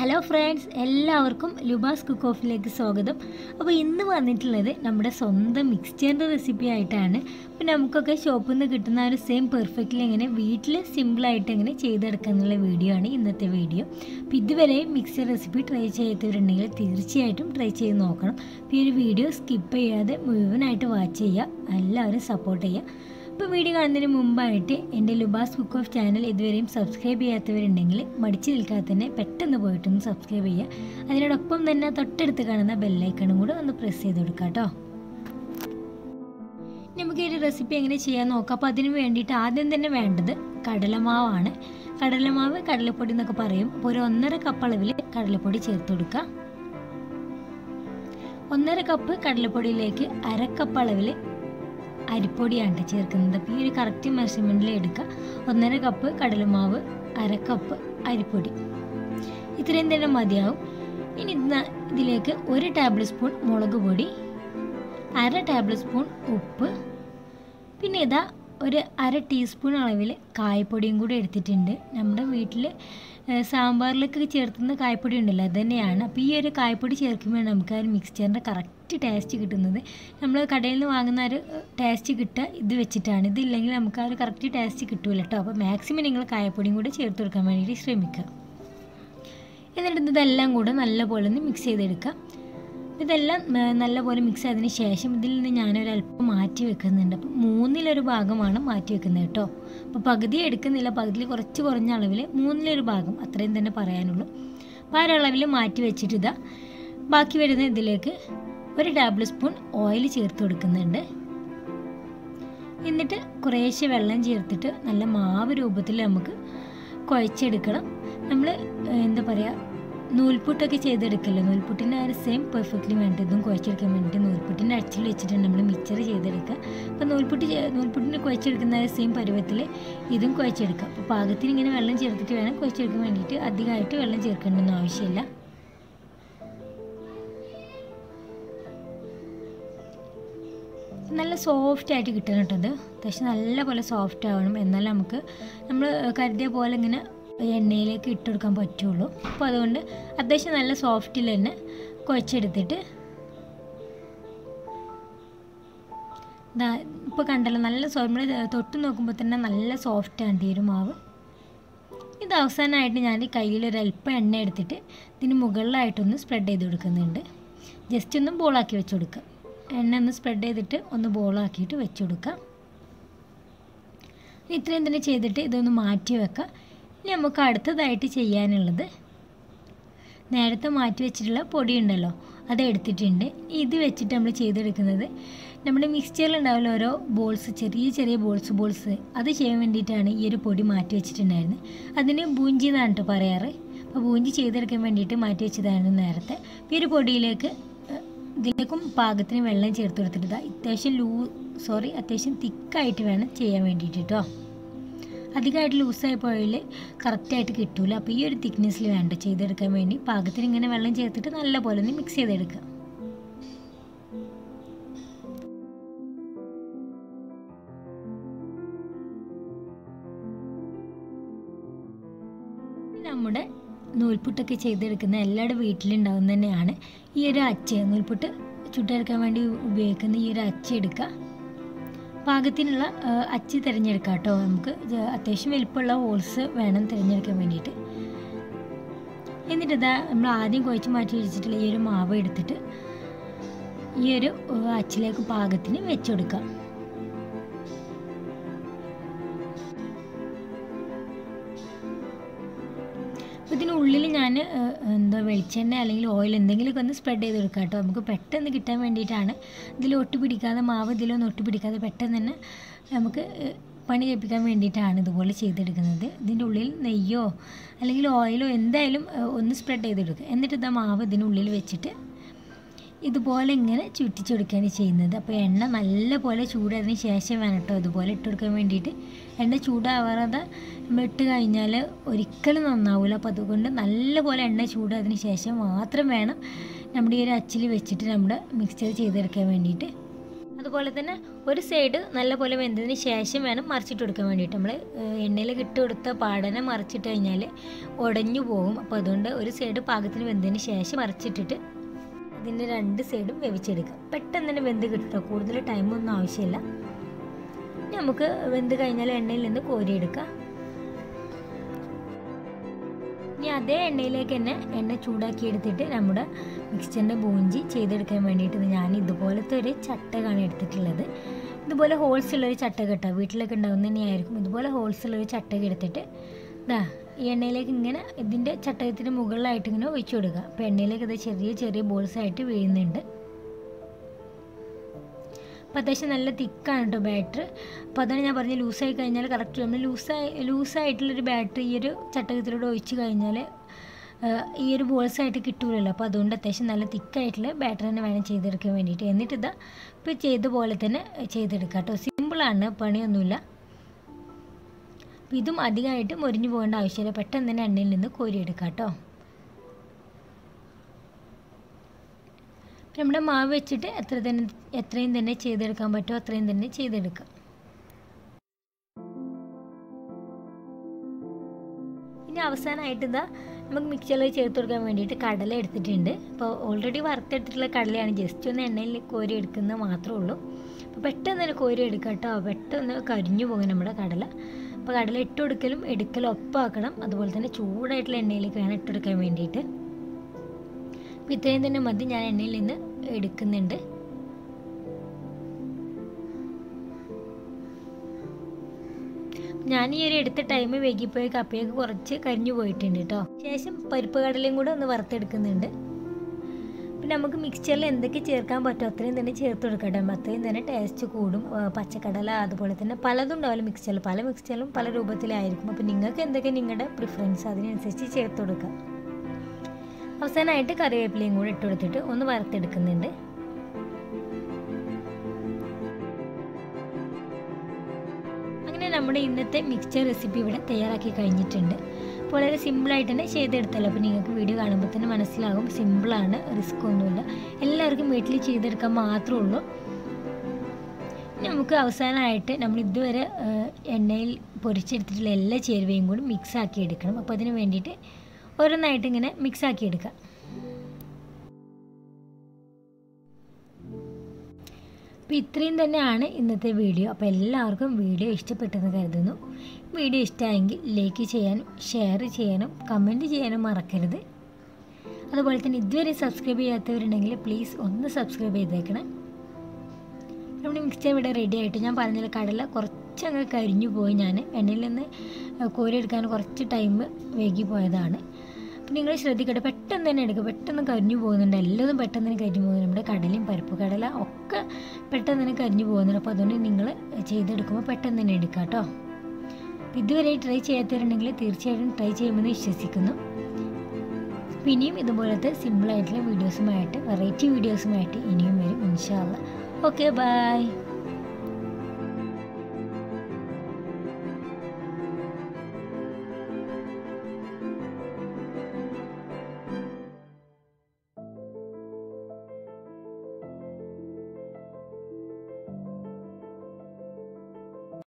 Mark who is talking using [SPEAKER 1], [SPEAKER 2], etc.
[SPEAKER 1] hello friends എല്ലാവർക്കും ലുബാസ് cook ഓഫിലേക്ക് സ്വാഗതം അപ്പോൾ ഇന്ന് വന്നിട്ടുള്ളത് നമ്മുടെ സ്വന്തം മിക്സ്ചറിൻ്റെ റെസിപ്പി ആയിട്ടാണ് അപ്പോൾ നമുക്കൊക്കെ ഷോപ്പിൽ നിന്ന് കിട്ടുന്ന ആ ഒരു സെയിം പെർഫെക്റ്റ്ലി എങ്ങനെ വീട്ടിൽ സിമ്പിളായിട്ട് എങ്ങനെ ചെയ്തെടുക്കുക എന്നുള്ള വീഡിയോ ആണ് ഇന്നത്തെ വീഡിയോ അപ്പോൾ ഇതുവരെ മിക്സ്ചർ റെസിപ്പി ട്രൈ ചെയ്യാത്തവരുണ്ടെങ്കിൽ തീർച്ചയായിട്ടും ട്രൈ ചെയ്ത് നോക്കണം അപ്പോൾ ഈ ഒരു വീഡിയോ സ്കിപ്പ് ചെയ്യാതെ മുഴുവനായിട്ട് വാച്ച് ചെയ്യുക എല്ലാവരും സപ്പോർട്ട് ചെയ്യുക ഇപ്പോൾ വീഡിയോ കാണുന്നതിന് മുമ്പായിട്ട് എൻ്റെ ലുബാസ് കുക്ക് ഓഫ് ചാനൽ ഇതുവരെയും സബ്സ്ക്രൈബ് ചെയ്യാത്തവരുണ്ടെങ്കിൽ മടിച്ചു നിൽക്കാതെ തന്നെ പെട്ടെന്ന് പോയിട്ടൊന്ന് സബ്സ്ക്രൈബ് ചെയ്യുക അതിനോടൊപ്പം തന്നെ തൊട്ടടുത്ത് കാണുന്ന ബെല്ലൈക്കണും കൂടെ ഒന്ന് പ്രസ് ചെയ്ത് കൊടുക്കുക കേട്ടോ നമുക്ക് ഈ ഒരു റെസിപ്പി എങ്ങനെ ചെയ്യാൻ നോക്കാം അപ്പോൾ അതിന് വേണ്ടിയിട്ട് ആദ്യം തന്നെ വേണ്ടത് കടലമാവാണ് കടലമാവ് കടലപ്പൊടി എന്നൊക്കെ പറയും അപ്പോൾ ഒരു ഒന്നര കപ്പ് അളവിൽ കടലപ്പൊടി ചേർത്ത് കൊടുക്കുക ഒന്നര കപ്പ് കടലപ്പൊടിയിലേക്ക് അര കപ്പ് അളവിൽ അരിപ്പൊടിയാണ് ചേർക്കുന്നത് അപ്പോൾ ഈ ഒരു കറക്റ്റ് മെഷർമെൻറ്റിൽ എടുക്കുക ഒന്നര കപ്പ് കടലമാവ് അര കപ്പ് അരിപ്പൊടി ഇത്രയും തന്നെ മതിയാവും ഇനി ഇന്ന- ഇതിലേക്ക് ഒരു ടേബിൾ സ്പൂൺ മുളക് പൊടി അര ടേബിൾ സ്പൂൺ ഉപ്പ് പിന്നെ ഇതാ ഒരു അര ടീസ്പൂൺ അളവിൽ കായപ്പൊടിയും കൂടി എടുത്തിട്ടുണ്ട് നമ്മുടെ വീട്ടിൽ സാമ്പാറിലൊക്കെ ചേർത്തുന്ന കായപ്പൊടി ഉണ്ടല്ലോ അത് തന്നെയാണ് അപ്പോൾ ഈ ഒരു കായപ്പൊടി ചേർക്കുമ്പോൾ നമുക്ക് ആ ഒരു മിക്സ്ചറിൻ്റെ കറക്റ്റ് ടേസ്റ്റ് കിട്ടുന്നത് നമ്മൾ കടയിൽ നിന്ന് വാങ്ങുന്ന ഒരു ടേസ്റ്റ് കിട്ടുക ഇത് വെച്ചിട്ടാണ് ഇതില്ലെങ്കിൽ നമുക്ക് ആ ഒരു കറക്റ്റ് ടേസ്റ്റ് കിട്ടൂല കേട്ടോ അപ്പോൾ മാക്സിമം നിങ്ങൾ കായപ്പൊടിയും കൂടി ചേർത്ത് കൊടുക്കാൻ വേണ്ടിയിട്ട് ശ്രമിക്കുക എന്നിട്ട് ഇതെല്ലാം കൂടെ നല്ലപോലെ ഒന്ന് മിക്സ് ചെയ്തെടുക്കുക ഇതെല്ലാം ആ, നല്ലപോലെ മിക്സ് ആയതിനു ശേഷം ഇതിൽ നിന്ന് ഞാനൊരല്പം മാറ്റി വെക്കുന്നുണ്ട് അപ്പം മൂന്നിലൊരു ഭാഗമാണ് മാറ്റി വെക്കുന്നത് കേട്ടോ അപ്പോൾ പകുതി എടുക്കുന്നില്ല പകുതിയിൽ കുറച്ച് കുറഞ്ഞ അളവിൽ മൂന്നിലൊരു ഭാഗം അത്രയും തന്നെ പറയാനുള്ളൂ അപ്പോൾ ആ ഒരളവിൽ മാറ്റി വെച്ചിട്ട് ഇതാ ബാക്കി വരുന്ന ഇതിലേക്ക് ഒരു ടേബിൾ സ്പൂൺ ഓയിൽ ചേർത്ത് കൊടുക്കുന്നുണ്ട് എന്നിട്ട് കുറേശ്ശെ വെള്ളം ചേർത്തിട്ട് നല്ല മാവ് രൂപത്തിൽ നമുക്ക് കുഴച്ചെടുക്കണം നമ്മൾ എന്താ പറയുക നൂൽപുട്ടൊക്കെ ചെയ്തെടുക്കല്ലോ നൂൽപുട്ടിൻ്റെ ആ ഒരു സെയിം പെർഫെക്റ്റ്ലി വേണ്ട ഇതും കുഴച്ചെടുക്കാൻ വേണ്ടിയിട്ട് നൂൽപുട്ടിൻ്റെ അച്ചിൽ വെച്ചിട്ട് നമ്മൾ മിക്സർ ചെയ്തെടുക്കുക അപ്പോൾ നൂൽപുട്ട് ചെ- നൂൽപുട്ടിന് കുഴച്ചെടുക്കുന്ന ആ ഒരു സെയിം പരുവത്തിൽ ഇതും കുഴച്ചെടുക്കുക അപ്പോൾ പാകത്തിന് ഇങ്ങനെ വെള്ളം ചേർത്തിട്ട് വേണം കുഴച്ചെടുക്കാൻ വേണ്ടിയിട്ട് അധികമായിട്ട് വെള്ളം ചേർക്കേണ്ടൊന്നും ആവശ്യമില്ല നല്ല സോഫ്റ്റ് ആയിട്ട് കിട്ടണം കേട്ടോ അത് അത്യാവശ്യം നല്ല പോലെ സോഫ്റ്റ് ആവണം എന്നാലേ നമുക്ക് നമ്മൾ കരുതിയ പോലെ ഇങ്ങനെ എണ്ണയിലേക്ക് ഇട്ട് കൊടുക്കാൻ പറ്റുള്ളൂ അപ്പോൾ അതുകൊണ്ട് അത്യാവശ്യം നല്ല സോഫ്റ്റിൽ തന്നെ കുഴച്ചെടുത്തിട്ട് ഇതാ ഇപ്പോൾ കണ്ടല്ലോ നല്ല സോ നമ്മൾ തൊട്ട് നോക്കുമ്പോൾ തന്നെ നല്ല സോഫ്റ്റാണ് ഈ ഒരു മാവ് ഇത് അവസാനമായിട്ട് ഞാൻ കയ്യിൽ ഒരു അല്പം എണ്ണ എടുത്തിട്ട് ഇതിന് മുകളിലായിട്ടൊന്ന് സ്പ്രെഡ് ചെയ്ത് കൊടുക്കുന്നുണ്ട് ജസ്റ്റ് ഒന്ന് ബോളാക്കി വെച്ച് കൊടുക്കുക എണ്ണ ഒന്ന് സ്പ്രെഡ് ചെയ്തിട്ട് ഒന്ന് ബോളാക്കിയിട്ട് വെച്ച് കൊടുക്കുക ഇനി ഇത്രയും തന്നെ ചെയ്തിട്ട് ഇതൊന്ന് മാറ്റി വെക്കാം ഇനി നമുക്ക് അടുത്തതായിട്ട് ചെയ്യാനുള്ളത് നേരത്തെ മാറ്റി വെച്ചിട്ടുള്ള പൊടി ഉണ്ടല്ലോ അത് എടുത്തിട്ടുണ്ട് ഇത് വെച്ചിട്ട് നമ്മൾ ചെയ്തെടുക്കുന്നത് നമ്മുടെ മിക്സ്ചറിൽ ഉണ്ടാവില്ല ഓരോ ബോൾസ് ചെറിയ ചെറിയ ബോൾസ് ബോൾസ് അത് ചെയ്യാൻ വേണ്ടിയിട്ടാണ് ഈ ഒരു പൊടി മാറ്റി വെച്ചിട്ടുണ്ടായിരുന്നത് അതിന് ബൂഞ്ചി എന്നാണ് കേട്ടോ പറയാറ് അപ്പോൾ ബൂഞ്ചി ചെയ്തെടുക്കാൻ വേണ്ടിയിട്ട് മാറ്റി വെച്ചതായിരുന്നു നേരത്തെ ഈ ഒരു പൊടിയിലേക്ക് ഏഹ്, ഇതിലേക്കും പാകത്തിന് വെള്ളം ചേർത്ത് കൊടുത്തിട്ട് ഇതാ അത്യാവശ്യം ലൂ സോറി അത്യാവശ്യം തിക്കായിട്ട് വേണം ചെയ്യാൻ വേണ്ടിയിട്ട് കേട്ടോ അധികമായിട്ട് ലൂസായി പോയാൽ കറക്റ്റായിട്ട് കിട്ടൂല അപ്പോൾ ഈ ഒരു തിക്നെസ്സിൽ വേണ്ട ചെയ്തെടുക്കാൻ വേണ്ടി പാകത്തിന് ഇങ്ങനെ വെള്ളം ചേർത്തിട്ട് നല്ലപോലെ ഒന്ന് മിക്സ് ചെയ്തെടുക്കുക നമ്മുടെ നൂൽപുട്ടൊക്കെ ചെയ്തെടുക്കുന്ന എല്ലാവരുടെ വീട്ടിലുണ്ടാവും തന്നെയാണ് ഈ ഒരു അച്ച് നൂൽപുട്ട് ചുട്ടെടുക്കാൻ വേണ്ടി ഉപയോഗിക്കുന്ന ഈ ഒരു അച്ച് എടുക്കുക പാകത്തിനുള്ള ആ, അച്ച് തിരഞ്ഞെടുക്കാം കേട്ടോ നമുക്ക് ഇത് അത്യാവശ്യം വലിപ്പമുള്ള ഹോൾസ് വേണം തിരഞ്ഞെടുക്കാൻ വേണ്ടിയിട്ട് എന്നിട്ട് ഇതാ നമ്മൾ ആദ്യം കുഴച്ച് മാറ്റി വെച്ചിട്ടുള്ള ഈ ഒരു മാവ് എടുത്തിട്ട് ഈ ഒരു ആ, അച്ചിലേക്ക് പാകത്തിന് വെച്ച് കൊടുക്കാം അപ്പോൾ ഇതിനുള്ളിൽ ഞാൻ എന്താ വെളിച്ചെണ്ണ അല്ലെങ്കിൽ ഓയിൽ എന്തെങ്കിലുമൊക്കെ ഒന്ന് സ്പ്രെഡ് ചെയ്ത് കൊടുക്കാം കേട്ടോ നമുക്ക് പെട്ടെന്ന് കിട്ടാൻ വേണ്ടിയിട്ടാണ് ഇതിൽ ഒട്ടി പിടിക്കാതെ മാവ് ഇതിലൊന്നും ഒട്ടി പിടിക്കാതെ പെട്ടെന്ന് തന്നെ നമുക്ക് ഏഹ്, പണി കഴിപ്പിക്കാൻ വേണ്ടിയിട്ടാണ് ഇതുപോലെ ചെയ്തെടുക്കുന്നത് ഇതിൻ്റെ ഉള്ളിൽ നെയ്യോ അല്ലെങ്കിൽ ഓയിലോ എന്തായാലും ഏഹ്, ഒന്ന് സ്പ്രെഡ് ചെയ്തെടുക്കുക എന്നിട്ട് ഇതാ മാവ് ഇതിനുള്ളിൽ വെച്ചിട്ട് ഇതുപോലെ ഇങ്ങനെ ചുറ്റിച്ചെടുക്കുകയാണ് ചെയ്യുന്നത് അപ്പോൾ എണ്ണ നല്ലപോലെ ചൂടായതിന് ശേഷം വേണം കേട്ടോ ഇതുപോലെ ഇട്ട് കൊടുക്കാൻ വേണ്ടിയിട്ട് എണ്ണ ചൂടാവാതെ നമ്മൾ ഇട്ട് കഴിഞ്ഞാൽ ഒരിക്കലും നന്നാവില്ല അപ്പോൾ അതുകൊണ്ട് നല്ലപോലെ എണ്ണ ചൂടായതിന് ശേഷം മാത്രം വേണം നമ്മുടെ ഈ ഒരു അച്ചിൽ വെച്ചിട്ട് നമ്മുടെ മിക്സ്ചർ ചെയ്തെടുക്കാൻ വേണ്ടിയിട്ട് അതുപോലെ തന്നെ ഒരു സൈഡ് നല്ലപോലെ വെന്തതിന് ശേഷം വേണം മറിച്ചിട്ട് കൊടുക്കാൻ വേണ്ടിയിട്ട് നമ്മൾ എണ്ണയിൽ ഇട്ട് കൊടുത്ത പാടനെ മറിച്ചിട്ട് കഴിഞ്ഞാൽ ഉടഞ്ഞു പോകും അപ്പോൾ അതുകൊണ്ട് ഒരു സൈഡ് പാകത്തിന് വെന്തതിന് ശേഷം മറിച്ചിട്ടിട്ട് അതിൻ്റെ രണ്ട് സൈഡും വേവിച്ചെടുക്കുക പെട്ടെന്ന് തന്നെ വെന്ത് കിട്ടുക കൂടുതൽ ടൈമൊന്നും ആവശ്യമില്ല ഇനി നമുക്ക് വെന്ത് കഴിഞ്ഞാൽ എണ്ണയിൽ നിന്ന് കോരിയെടുക്കാം ഇനി അതേ എണ്ണയിലേക്ക് തന്നെ എണ്ണ ചൂടാക്കി എടുത്തിട്ട് നമ്മുടെ മിക്സ്ചറിൻ്റെ ബൂഞ്ചി ചെയ്തെടുക്കാൻ വേണ്ടിയിട്ട് ഞാൻ ഇതുപോലത്തെ ഒരു ചട്ടകാണ് എടുത്തിട്ടുള്ളത് ഇതുപോലെ ഹോൾസ് ഉള്ളൊരു ചട്ടക കേട്ടോ വീട്ടിലൊക്കെ ഉണ്ടാകുന്ന തന്നെയായിരിക്കും ഇതുപോലെ ഹോൾസ് ഉള്ളൊരു ചട്ടക എടുത്തിട്ട് ഇതാ ഈ എണ്ണയിലേക്ക് ഇങ്ങനെ ഇതിൻ്റെ ചട്ടകത്തിന് മുകളിലായിട്ട് ഇങ്ങനെ ഒഴിച്ചു കൊടുക്കുക അപ്പോൾ എണ്ണയിലേക്ക് ഇത് ചെറിയ ചെറിയ ബോൾസ് ആയിട്ട് വീഴുന്നുണ്ട് അപ്പോൾ അത്യാവശ്യം നല്ല തിക്കാണ് കേട്ടോ ബാറ്റർ അപ്പോൾ അതാണ് ഞാൻ പറഞ്ഞത് ലൂസായി കഴിഞ്ഞാൽ കറക്റ്റ് നമ്മൾ ലൂസായി ലൂസായിട്ടുള്ളൊരു ബാറ്റർ ഈ ഒരു ചട്ടകത്തിലൂടെ ഒഴിച്ച് കഴിഞ്ഞാൽ ഈ ഒരു ബോൾസ് ആയിട്ട് കിട്ടൂലല്ലോ അപ്പോൾ അതുകൊണ്ട് അത്യാവശ്യം നല്ല തിക്കായിട്ടുള്ള ബാറ്റർ തന്നെ വേണം ചെയ്തെടുക്കാൻ വേണ്ടിയിട്ട് എന്നിട്ട് ഇതാ ഇപ്പോൾ ചെയ്ത പോലെ തന്നെ ചെയ്തെടുക്കാം കേട്ടോ സിമ്പിളാണ് പണിയൊന്നുമില്ല അപ്പോൾ ഇതും അധികമായിട്ട് മൊരിഞ്ഞു പോകേണ്ട ആവശ്യമില്ല പെട്ടെന്ന് തന്നെ എണ്ണയിൽ നിന്ന് കോരിയെടുക്കാം കേട്ടോ നമ്മുടെ മാവ് വെച്ചിട്ട് എത്ര തന്നെ എത്രയും തന്നെ ചെയ്തെടുക്കാൻ പറ്റുമോ അത്രയും തന്നെ ചെയ്തെടുക്കാം ഇനി അവസാനമായിട്ട് ഇതാ നമുക്ക് മിക്സറിൽ ചേർത്ത് കൊടുക്കാൻ വേണ്ടിയിട്ട് കടല എടുത്തിട്ടുണ്ട് അപ്പോൾ ഓൾറെഡി വറുത്തെടുത്തിട്ടുള്ള കടലയാണ് ജസ്റ്റ് ഒന്ന് എണ്ണയിൽ കോരി എടുക്കുന്നത് മാത്രമേ ഉള്ളൂ അപ്പോൾ പെട്ടെന്ന് തന്നെ കോരി എടുക്കാം കേട്ടോ പെട്ടെന്ന് കരിഞ്ഞു പോകും നമ്മുടെ കടല അപ്പോൾ കടല ഇട്ട് കൊടുക്കലും എടുക്കലും ഒപ്പാക്കണം അതുപോലെ തന്നെ ചൂടായിട്ടുള്ള എണ്ണയിലേക്ക് വേണം ഇട്ട് കൊടുക്കാൻ വേണ്ടിയിട്ട് അപ്പോൾ ഇത്രയും തന്നെ മതി ഞാൻ എണ്ണയിൽ നിന്ന് എടുക്കുന്നുണ്ട് ഞാൻ ഈ ഒരു എടുത്ത ടൈം വൈകിപ്പോയി കപ്പയൊക്കെ കുറച്ച് കരിഞ്ഞു പോയിട്ടുണ്ട് കേട്ടോ ശേഷം പരിപ്പ് കടലയും കൂടെ ഒന്ന് വറുത്തെടുക്കുന്നുണ്ട് പിന്നെ നമുക്ക് മിക്സ്ചറിൽ എന്തൊക്കെ ചേർക്കാൻ പറ്റുമോ അത്രയും തന്നെ ചേർത്ത് കൊടുക്കട്ടെ അത്രയും തന്നെ ടേസ്റ്റ് കൂടും പച്ചക്കടല അതുപോലെ തന്നെ പലതും ഉണ്ടാവില്ല മിക്സ്ചറിൽ പല മിക്സ്ചറിലും പല രൂപത്തിലായിരിക്കും അപ്പോൾ നിങ്ങൾക്ക് എന്തൊക്കെ നിങ്ങളുടെ പ്രിഫറൻസ് അതിനനുസരിച്ച് ചേർത്ത് കൊടുക്കുക അവസാനമായിട്ട് കറിവേപ്പിലയും കൂടെ ഇട്ട് കൊടുത്തിട്ട് ഒന്ന് വറുത്തെടുക്കുന്നുണ്ട് അങ്ങനെ നമ്മുടെ ഇന്നത്തെ മിക്സ്ചർ റെസിപ്പി ഇവിടെ തയ്യാറാക്കി കഴിഞ്ഞിട്ടുണ്ട് അപ്പോൾ വളരെ സിമ്പിളായിട്ട് തന്നെ ചെയ്തെടുത്തല്ലോ അപ്പോൾ നിങ്ങൾക്ക് വീഡിയോ കാണുമ്പോൾ തന്നെ മനസ്സിലാകും സിമ്പിളാണ് റിസ്ക് ഒന്നുമില്ല എല്ലാവർക്കും വീട്ടിൽ ചെയ്തെടുക്കാൻ മാത്രമേ ഉള്ളൂ നമുക്ക് അവസാനമായിട്ട് നമ്മൾ ഇതുവരെ എണ്ണയിൽ പൊരിച്ചെടുത്തിട്ടുള്ള എല്ലാ ചേരുവയും കൂടി മിക്സ് ആക്കി എടുക്കണം അപ്പോൾ അതിന് വേണ്ടിയിട്ട് ഓരോന്നായിട്ട് ഇങ്ങനെ മിക്സ് ആക്കി എടുക്കുക അപ്പോൾ ഇത്രയും തന്നെയാണ് ഇന്നത്തെ വീഡിയോ അപ്പോൾ എല്ലാവർക്കും വീഡിയോ ഇഷ്ടപ്പെട്ടെന്ന് കരുതുന്നു വീഡിയോ ഇഷ്ടമായെങ്കിൽ ലൈക്ക് ചെയ്യാനും ഷെയർ ചെയ്യാനും കമൻറ്റ് ചെയ്യാനും മറക്കരുത് അതുപോലെ തന്നെ ഇതുവരെ സബ്സ്ക്രൈബ് ചെയ്യാത്തവരുണ്ടെങ്കിൽ പ്ലീസ് ഒന്ന് സബ്സ്ക്രൈബ് ചെയ്തേക്കണേ നമ്മുടെ മിക്സ്ചർ ഇവിടെ റെഡി ആയിട്ട് ഞാൻ പറഞ്ഞില്ല കടല കുറച്ചങ്ങ് കരിഞ്ഞു പോയി ഞാൻ എണ്ണയിൽ നിന്ന് കോരിയെടുക്കാൻ കുറച്ച് ടൈം വൈകി പോയതാണ് അപ്പം നിങ്ങൾ ശ്രദ്ധിക്കട്ടെ പെട്ടെന്ന് തന്നെ എടുക്കുക പെട്ടെന്ന് കരിഞ്ഞു പോകുന്നുണ്ട് എല്ലാതും പെട്ടെന്ന് തന്നെ കരിഞ്ഞു പോകുന്നുണ്ട് നമ്മുടെ കടലയും പരിപ്പ് കടല ഒക്കെ പെട്ടെന്ന് തന്നെ കരിഞ്ഞു പോകുന്നുണ്ട് അപ്പോൾ അതുകൊണ്ട് നിങ്ങൾ ചെയ്തെടുക്കുമ്പോൾ പെട്ടെന്ന് തന്നെ എടുക്കുക കേട്ടോ ഇതുവരെ ട്രൈ ചെയ്യാത്തവരുണ്ടെങ്കിൽ തീർച്ചയായിട്ടും ട്രൈ ചെയ്യുമെന്ന് വിശ്വസിക്കുന്നു ഇനിയും ഇതുപോലത്തെ സിമ്പിളായിട്ടുള്ള വീഡിയോസുമായിട്ട് വെറൈറ്റി വീഡിയോസുമായിട്ട് ഇനിയും വരും ഇൻഷാല്ല ഓക്കെ ബൈ